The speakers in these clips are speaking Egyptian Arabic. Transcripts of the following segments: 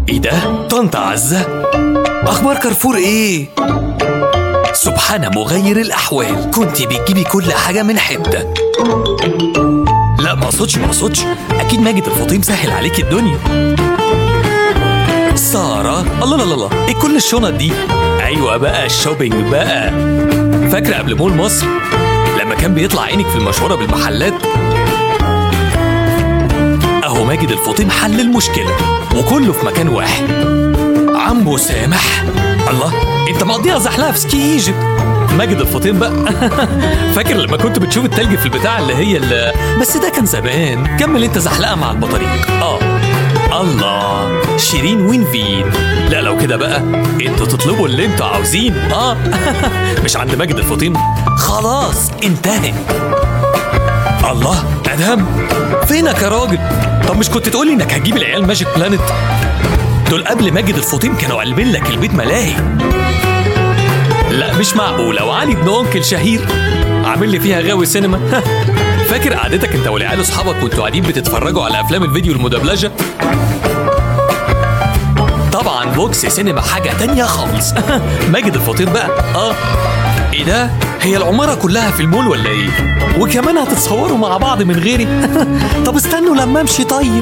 ايه ده؟ طنط عزة؟ اخبار كارفور ايه؟ سبحان مغير الاحوال كنت بتجيبي كل حاجة من حتة لا ما اقصدش ما اقصدش اكيد ماجد الفطيم سهل عليك الدنيا سارة الله لا لا لا ايه كل الشنط دي ايوه بقى الشوبينج بقى فاكرة قبل مول مصر لما كان بيطلع عينك في المشوره بالمحلات اهو ماجد الفطيم حل المشكله وكله في مكان واحد عمو سامح الله انت مقضيها زحلقه في سكي ايجيبت ماجد الفطيم بقى فاكر لما كنت بتشوف التلج في البتاع اللي هي اللي بس ده كان زمان كمل انت زحلقه مع البطاريق اه الله شيرين وين فين لا لو كده بقى انتوا تطلبوا اللي انتوا عاوزين اه مش عند ماجد الفطيم خلاص انتهت الله ادهم فينك يا راجل طب مش كنت تقولي انك هتجيب العيال ماجيك بلانت دول قبل ماجد الفطيم كانوا قلبين لك البيت ملاهي لا مش معقولة وعلي ابن أنكل شهير عامل لي فيها غاوي سينما فاكر قعدتك انت والعيال اصحابك وانتوا قاعدين بتتفرجوا على افلام الفيديو المدبلجه طبعا بوكس سينما حاجه تانية خالص ماجد الفطير بقى اه ايه ده هي العماره كلها في المول ولا ايه وكمان هتتصوروا مع بعض من غيري طب استنوا لما امشي طيب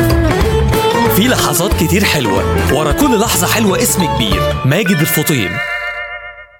في لحظات كتير حلوه ورا كل لحظه حلوه اسم كبير ماجد الفطيم